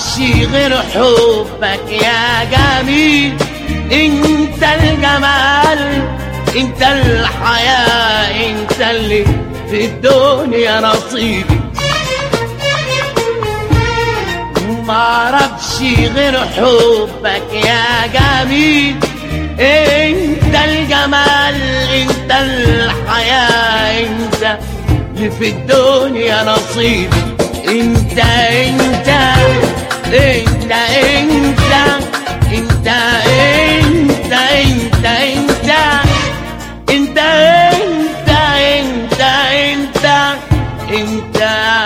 غير حبك يا جميل انت الجمال انت الحياة انت اللي في الدنيا نصيبي معرفش غير حبك يا جميل انت الجمال انت الحياة انت اللي في الدنيا نصيبي انت انت انت انت انت انت انت انت انت انت انت انت انت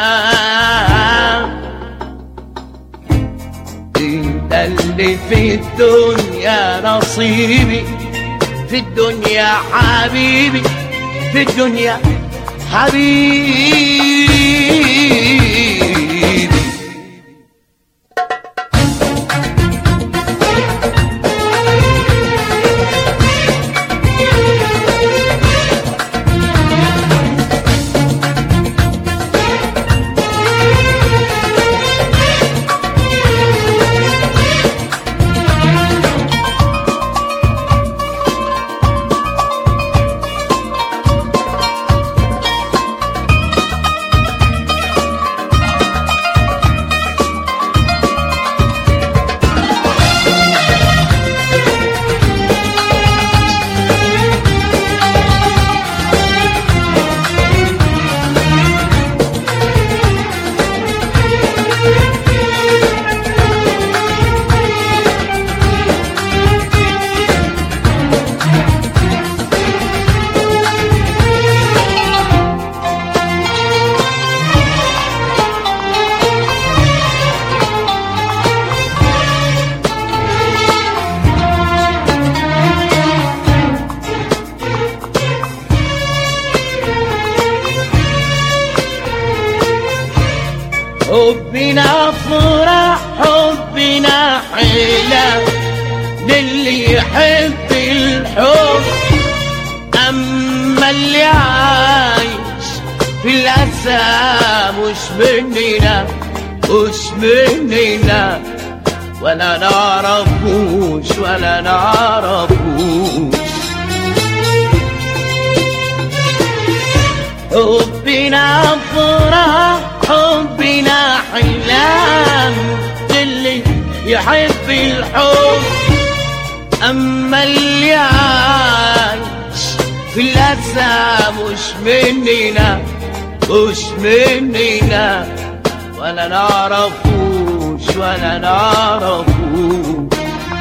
انت اللي في الدنيا نصيبي في الدنيا حبيبي في الدنيا حبيبي حبنا فرح حبنا حيلة للي يحب الحب أما اللي عايش في الأسى مش مننا مش مننا ولا نعرفوش ولا نعرفوش حبنا فرح حبنا حلام اللي يحب الحب أما اللي عايش في الأسى مش مننا مش مننا ولا نعرفوش ولا نعرفوش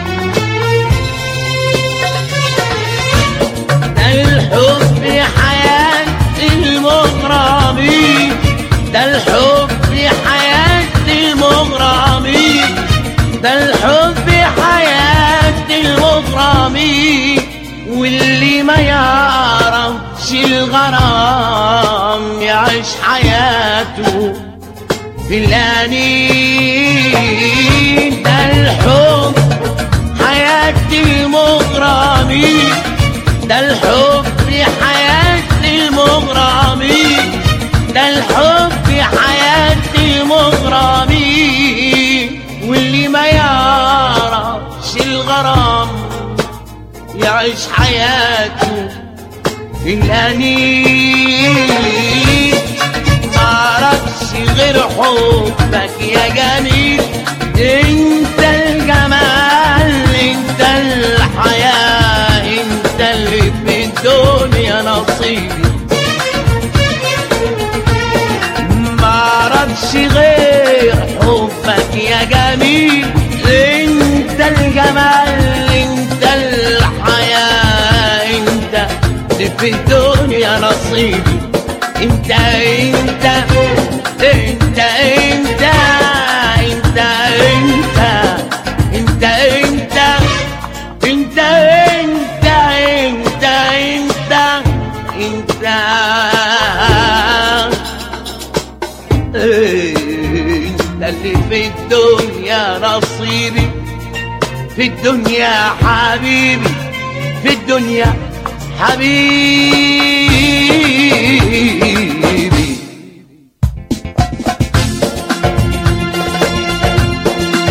الحب حياة المغرمين ده الحب حياة المغرمين ده الحب حياة المغرمين واللي ما يعرفش الغرام يعيش حياته في الأنين ده الحب حياة المغرمين ده الحب حياة المغرمين ده الحب حياة المغرمين واللي ما يعرفش الغرام يعيش حياته في الأنين معرفش غير حبك يا جميل انت الجمال انت الحياة انت اللي في الدنيا نصيبي معرفش غير حبك يا جميل انت الجمال انت الحياة انت اللي في الدنيا نصيبي انت انت انت انت انت انت انت انت انت انت انت انت انت انت اللي في الدنيا نصيبي في الدنيا حبيبي في الدنيا حبيبي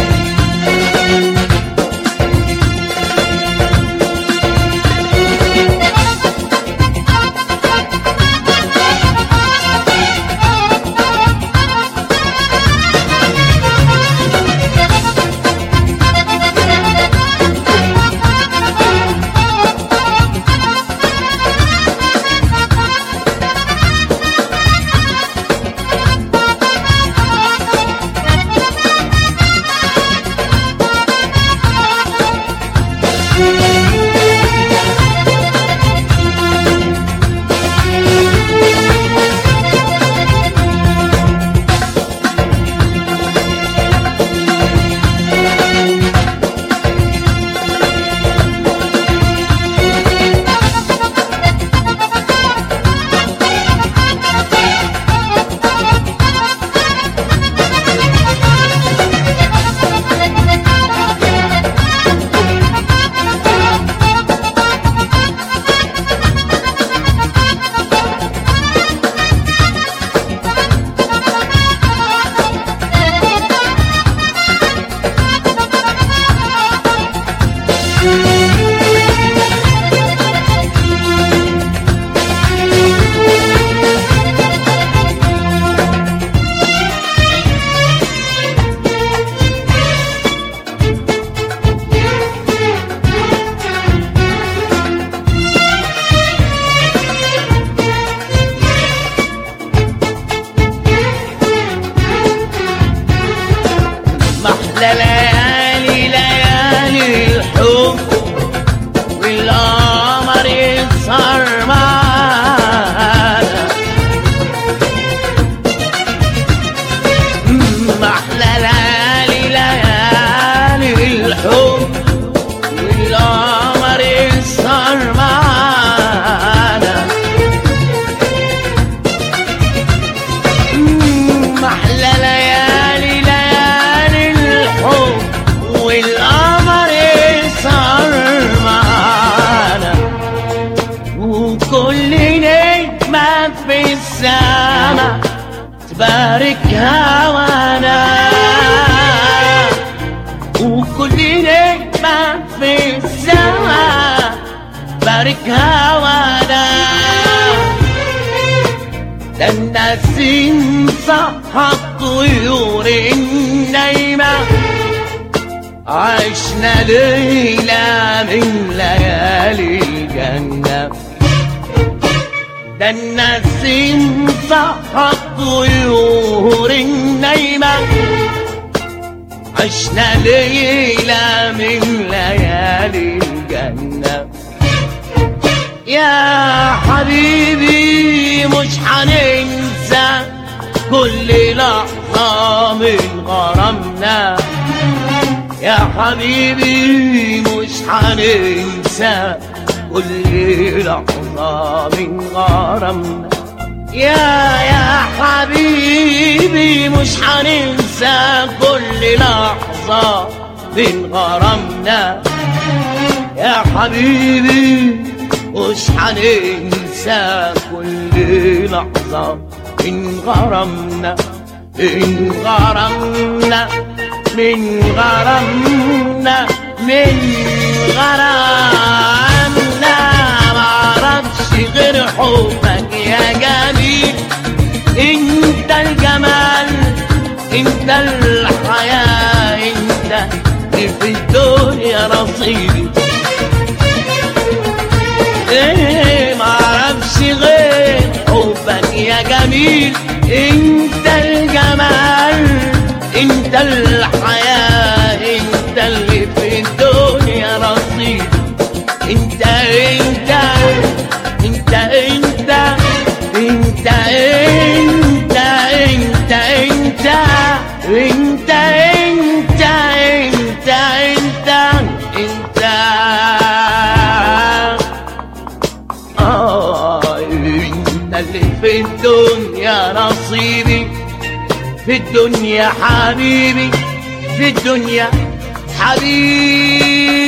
بارك هوانا وكل نجمة في السماء بارك هوانا ده النسيم صح الطيور النايمة عشنا ليلة من ليالي الجنة ده النسيم صح الطيور النايمة عشنا ليلة من ليالي الجنة يا حبيبي مش هننسى كل لحظة من غرامنا يا حبيبي مش هننسى كل لحظة من غرامنا يا يا حبيبي مش هننسى كل لحظة من غرامنا يا حبيبي مش هننسى كل لحظة من غرامنا من غرامنا من غرامنا من غرامنا معرفش غير حبك يا جميل انت الجمال انت الحياة انت اللي في الدنيا رصيدي ايه معرفش غير حبك يا جميل انت الجمال انت الحياة انت اللي في الدنيا رصيد انت انت انت انت انت انت انت انت انت انت انت انت انت آه انت اللي في الدنيا نصيبي في الدنيا حبيبي في الدنيا حبيبي